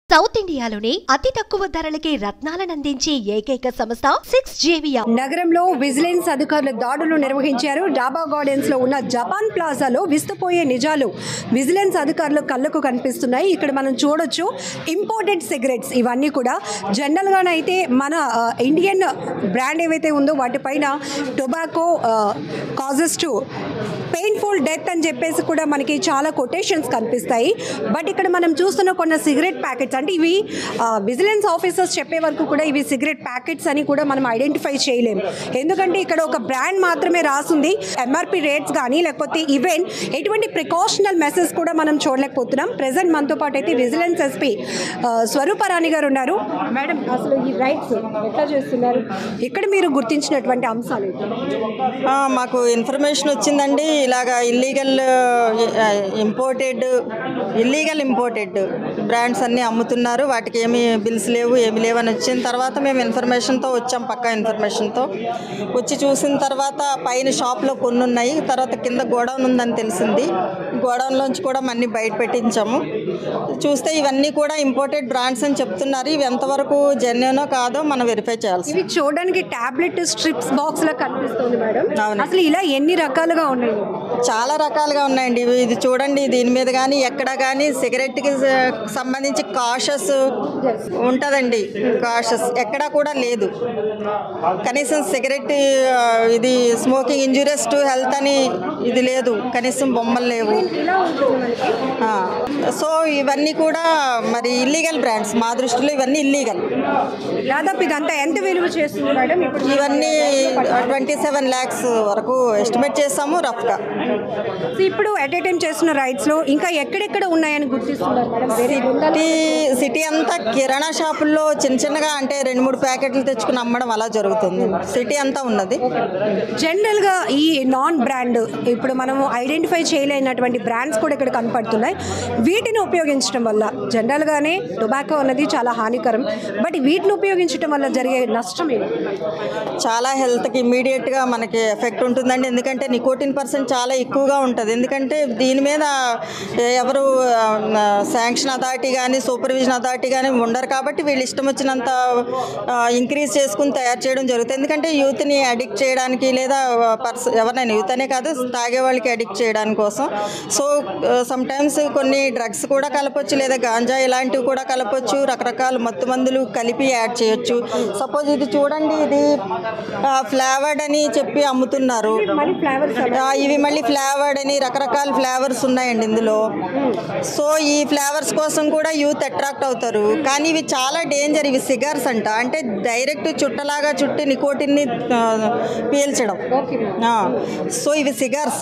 South ఇండియాలోని అతి తక్కువ ధరలకి రత్నాలనందించే ఏకైక సంస్థ సిక్స్ జేవియా నగరంలో విజిలెన్స్ అధికారులు దాడులు నిర్వహించారు డాబా గార్డెన్స్ లో ఉన్న జపాన్ ప్లాజాలో విస్తుపోయే నిజాలు విజిలెన్స్ అధికారులు కళ్ళకు కనిపిస్తున్నాయి ఇక్కడ మనం చూడొచ్చు ఇంపోర్టెడ్ సిగరెట్స్ ఇవన్నీ కూడా జనరల్ గానైతే మన ఆ, ఇండియన్ బ్రాండ్ ఏవైతే ఉందో వాటిపైన tobacco causes to painful death అని చెప్పేసి కూడా మనకి చాలా కొటేషన్స్ కనిపిస్తాయి బట్ ఇక్కడ మనం చూస్తున్న కొన్ని సిగరెట్ ప్యాకెట్స్ అంటే ఇవి విజిలెన్స్ ఆఫీసర్స్ చెప్పే వరకు కూడా ఇవి సిగరెట్ ప్యాకెట్స్ అని కూడా మనం ఐడెంటిఫై చేయలేం ఎందుకంటే ఇక్కడ ఒక బ్రాండ్ మాత్రమే రాసుంది ఎంఆర్పి రేట్స్ కానీ లేకపోతే ఈవెన్ ఎటువంటి ప్రికాషనల్ మెసేజ్ కూడా మనం చూడలేకపోతున్నాం ప్రెసెంట్ మనతో పాటు అయితే విజిలెన్స్ ఎస్పీ స్వరూపరాణి గారు ఉన్నారు మేడం అసలు ఈ రైట్స్ ఎట్లా చేస్తున్నారు ఇక్కడ మీరు గుర్తించినటువంటి అంశాలు ఏంటి? ఆ, మాకు ఇన్ఫర్మేషన్ వచ్చిందండి ఇలాగా illegal imported illegal imported brands అన్నీ అమ్ముతున్నారు వాటికి ఏమి బిల్స్ లేవు ఏమి లేవు అని వచ్చిన తర్వాత మేము ఇన్ఫర్మేషన్తో వచ్చాం పక్కా ఇన్ఫర్మేషన్తో వచ్చి చూసిన తర్వాత పైన షాప్లో కొన్ని ఉన్నాయి తర్వాత కింద గోడౌన్ ఉందని తెలిసింది గోడౌన్లోంచి కూడా అన్నీ బయట పెట్టించాము చూస్తే ఇవన్నీ కూడా ఇంపోర్టెడ్ బ్రాండ్స్ అని చెప్తున్నారు ఇవి ఎంతవరకు జెన్యునో కాదో మనం వెరిఫై చేయాల్సి ఇవి చూడడానికి టాబ్లెట్ స్ట్రిప్స్ బాక్స్ లా కనిపిస్తుంది మేడం అవును. అసలు ఇలా ఎన్ని రకాలుగా ఉన్నాయి చాలా రకాలుగా ఉన్నాయండి ఇవి- ఇది చూడండి దీని మీద కానీ ఎక్కడ కానీ సిగరెట్కి స- సంబంధించి కాషస్ ఉంటుందండి కాషస్ ఎక్కడా కూడా లేదు కనీసం సిగరెట్ ఆ, ఇది స్మోకింగ్ ఇంజూరియస్ టు హెల్త్ అని ఇది లేదు కనీసం బొమ్మలు లేవు ఇలా ఉంటుంది మనకి ఆ, సో ఇవన్నీ కూడా మరి ఇల్లీగల్ బ్రాండ్స్ మా దృష్టిలో ఇవన్నీ ఇల్లీగల్ దాదాపు ఇదంతా ఎంత విలువ చేస్తుంది మేడం ఇప్పుడు ఇవన్నీ ట్వంటీ సెవెన్ ల్యాక్స్ వరకు ఎస్టిమేట్ చేస్తాము రఫ్గా సో ఇప్పుడు అట్ ఏ టైం చేస్తున్న రైట్స్ లో ఇంకా ఎక్కడెక్కడ ఉన్నాయని గుర్తిస్తున్నారు మేడం వేరే బృందాలు సిటీ సిటీ అంతా కిరాణా షాపుల్లో చిన్న చిన్నగా అంటే రెండు మూడు ప్యాకెట్లు తెచ్చుకుని అమ్మడం అలా జరుగుతుంది సిటీ అంతా ఉన్నది జనరల్ గా ఈ నాన్ బ్రాండ్ ఇప్పుడు మనం ఐడెంటిఫై చేయలేనటువంటి బ్రాండ్స్ కూడా ఇక్కడ కనపడుతున్నాయి వీటిని ఉపయోగించడం వల్ల జనరల్ గానే టొబాకో అన్నది చాలా హానికరం బట్ వీటిని ఉపయోగించడం వల్ల జరిగే నష్టం ఏంటి చాలా హెల్త్కి ఇమ్మీడియట్గా మనకి ఎఫెక్ట్ ఉంటుందండి ఎందుకంటే నికోటిన్ పర్సెంట్ చాలా ఎక్కువగా ఉంటుంది ఎందుకంటే దీని మీద ఎవరు శాంక్షన్ అథారిటీ కానీ సూపర్విజన్ అథారిటీ కానీ ఉండరు కాబట్టి వీళ్ళు ఇష్టం వచ్చినంత ఇంక్రీజ్ చేసుకుని తయారు చేయడం జరుగుతుంది ఎందుకంటే యూత్ని అడిక్ట్ చేయడానికి లేదా పర్స ఎవరినైనా యూత్ అనే కాదు తాగే వాళ్ళకి అడిక్ట్ చేయడానికి కోసం సో సమ్ టైమ్స్ కొన్ని డ్రగ్స్ కూడా కలపొచ్చు లేదా గాంజా ఇలాంటివి కూడా కలపొచ్చు రకరకాల మత్తు మందులు కలిపి యాడ్ చేయొచ్చు సపోజ్ ఇది చూడండి ఇది ఫ్లేవర్డ్ అని చెప్పి అమ్ముతున్నారు మళ్ళీ ఫ్లేవర్స్ ఆ, ఇవి మళ్ళీ ఫ్లేవర్డ్ అని రకరకాల ఫ్లేవర్స్ ఉన్నాయండి ఇందులో సో ఈ ఫ్లేవర్స్ కోసం కూడా యూత్ అట్రాక్ట్ అవుతారు కానీ ఇవి చాలా డేంజర్ ఇవి సిగార్స్ అంట అంటే డైరెక్ట్ చుట్టలాగా చుట్టి నికోటిన్ని ఆ, పీల్చడం ఓకే ఆ, సో ఇవి సిగార్స్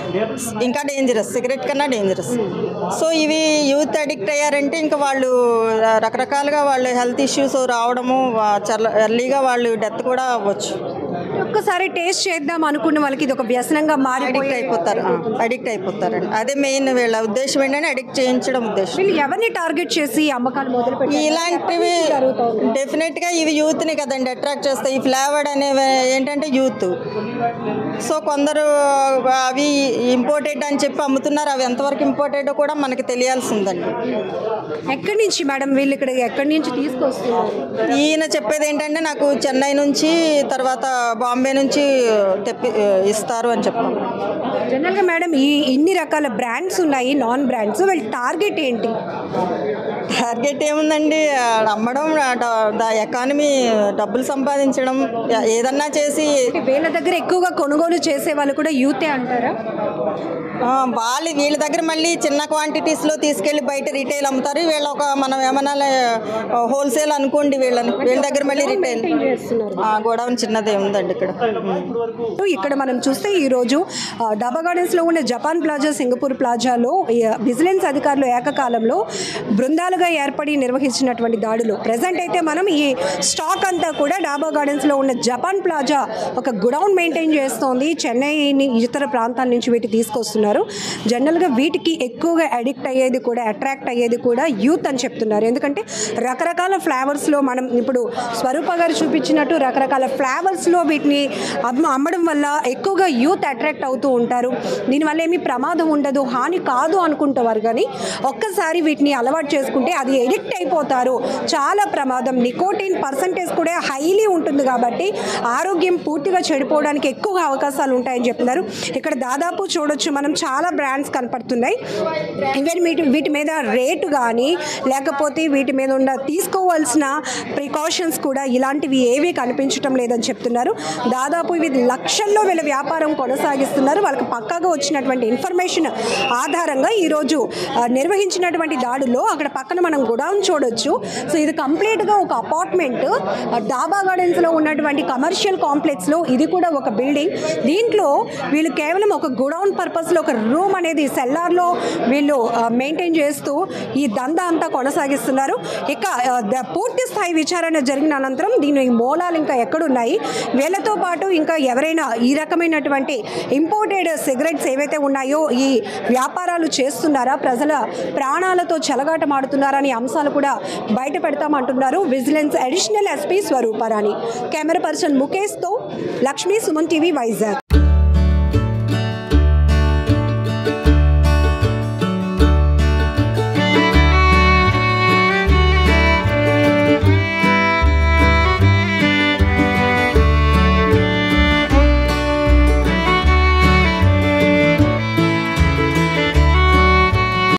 ఇంకా డేంజరస్ సిగరెట్ కన్నా డేంజరస్ సో ఇవి యూత్ అడిక్ట్ అయ్యారంటే ఇంకా వాళ్ళు రకరకాలుగా వాళ్ళు హెల్త్ ఇష్యూస్ రావడము వా- చాలా ఎర్లీగా వాళ్ళు డెత్ కూడా అవ్వచ్చు ఒక్కసారి టేస్ట్ చేద్దాం అనుకున్న వాళ్ళకి ఇది ఒక వ్యసనంగా అడిక్ట్ మారిపోయి అయిపోతారు అడిక్ట్ అయిపోతారండి అదే మెయిన్ వీళ్ళ ఉద్దేశం ఏంటంటే అడిక్ట్ చేయించడం ఉద్దేశం వీళ్ళు ఎవరిని టార్గెట్ చేసి అమ్మకాలు మొదలు పెట్టారు ఇలాంటివి జరుగుతోంది డెఫినెట్గా ఇవి యూత్ని కదండి అట్రాక్ట్ చేస్తాయి ఈ ఫ్లేవర్డ్ అనేవి ఏంటంటే యూత్ సో కొందరు అవి ఇంపోర్టెడ్ అని చెప్పి అమ్ముతున్నారు అవి ఎంతవరకు ఇంపోర్టెడ్ కూడా మనకి తెలియాల్సి ఉందండి ఎక్కడి నుంచి మేడం వీళ్ళు ఇక్కడ ఎక్కడి నుంచి తీసుకొస్తున్నారు ఈయన చెప్పేది ఏంటంటే నాకు చెన్నై నుంచి తర్వాత బాంబే నుంచి తెప్పి ఇస్తారు అని చెప్పాను జనరల్గా మేడం ఈ ఇన్ని రకాల బ్రాండ్స్ ఉన్నాయి నాన్ బ్రాండ్స్ వీళ్ళ టార్గెట్ ఏంటి టార్గెట్ ఏముందండి ఆ, అమ్మడం ద ఎకానమీ డబ్బులు సంపాదించడం ఏ- ఏదన్నా చేసి అంటే వీళ్ళ దగ్గర ఎక్కువగా కొనుగోలు చేసే వాళ్ళు కూడా యూతే అంటారా ఆ, వాళ్ళు వీళ్ళ దగ్గర మళ్ళీ చిన్న క్వాంటిటీస్లో తీసుకెళ్ళి బయట రీటైల్ అమ్ముతారు వీళ్ళ ఒక మనం ఏమన్నా హోల్సేల్ అనుకోండి వీళ్ళని వీళ్ళ దగ్గర మళ్ళీ రీటైల్ చేస్తున్నారు గోడౌన్ చిన్నదే ఉందండి ఇక్కడ ఉమ్. ఇక్కడ మనం చూస్తే ఈ రోజు ఆ, డబా గార్డెన్స్ లో ఉన్న జపాన్ ప్లాజా సింగపూర్ ప్లాజాలో ఈ, విజిలెన్స్ అధికారులు ఏకకాలంలో బృందాలుగా ఏర్పడి నిర్వహించినటువంటి దాడులు ప్రజెంట్ అయితే మనం ఈ స్టాక్ అంతా కూడా డాబా గార్డెన్స్ లో ఉన్న జపాన్ ప్లాజా ఒక గుడౌన్ మెయింటైన్ చేస్తోంది చెన్నైని ఇతర ప్రాంతాల నుంచి వీటి తీసుకొస్తున్నారు చెప్తున్నారు జనరల్గా వీటికి ఎక్కువగా అడిక్ట్ అయ్యేది కూడా అట్రాక్ట్ అయ్యేది కూడా యూత్ అని చెప్తున్నారు ఎందుకంటే రకరకాల ఫ్లేవర్స్లో మనం ఇప్పుడు స్వరూప గారు చూపించినట్టు రకరకాల ఫ్లేవర్స్లో వీటిని అమ్మ అమ్మడం వల్ల ఎక్కువగా యూత్ అట్రాక్ట్ అవుతూ ఉంటారు దీనివల్ల ఏమీ ప్రమాదం ఉండదు హాని కాదు అనుకుంటారు కానీ ఒక్కసారి వీటిని అలవాటు చేసుకుంటే అది ఎడిక్ట్ అయిపోతారు చాలా ప్రమాదం నికోటిన్ పర్సంటేజ్ కూడా హైలీ ఉంటుంది కాబట్టి ఆరోగ్యం పూర్తిగా చెడిపోవడానికి ఎక్కువ అవకాశాలు ఉంటాయని చెప్తున్నారు ఇక్కడ దాదాపు చూడొచ్చు మనం చాలా బ్రాండ్స్ కనపడుతున్నాయి ఈవెన్ వీటి వీటి మీద రేటు కానీ లేకపోతే వీటి మీద ఉన్న తీసుకోవాల్సిన ప్రికాషన్స్ కూడా ఇలాంటివి ఏవీ కనిపించటం లేదని చెప్తున్నారు దాదాపు ఇవి లక్షల్లో వీళ్ళ వ్యాపారం కొనసాగిస్తున్నారు వాళ్ళకి పక్కాగా వచ్చినటువంటి ఇన్ఫర్మేషన్ ఆధారంగా ఈరోజు ఆ, నిర్వహించినటువంటి దాడుల్లో అక్కడ పక్కన మనం గుడౌన్ చూడొచ్చు సో ఇది కంప్లీట్గా ఒక అపార్ట్మెంట్ డాబా గార్డెన్స్లో ఉన్నటువంటి కమర్షియల్ కాంప్లెక్స్లో ఇది కూడా ఒక బిల్డింగ్ దీంట్లో వీళ్ళు కేవలం ఒక గుడౌన్ పర్పస్లో ఒక రూమ్ అనేది సెల్లార్లో వీళ్ళు మెయింటైన్ చేస్తూ ఈ దందా అంతా కొనసాగిస్తున్నారు ఇక ఆ, ద- పూర్తి స్థాయి విచారణ జరిగిన అనంతరం దీని మూలాలు ఇంకా ఎక్కడున్నాయి వీళ్ళతో పాటు ఇంకా ఎవరైనా ఈ రకమైనటువంటి ఇంపోర్టెడ్ సిగరెట్స్ ఏవైతే ఉన్నాయో ఈ వ్యాపారాలు చేస్తున్నారా ప్రజల ప్రాణాలతో చెలగాటమాడుతున్నారా అనే అంశాలు కూడా బయట పెడతామంటున్నారు vigilance additional SP Swaruparani camera person ముఖేష్తో లక్ష్మీ సుమన్ టీవీ వైజాగ్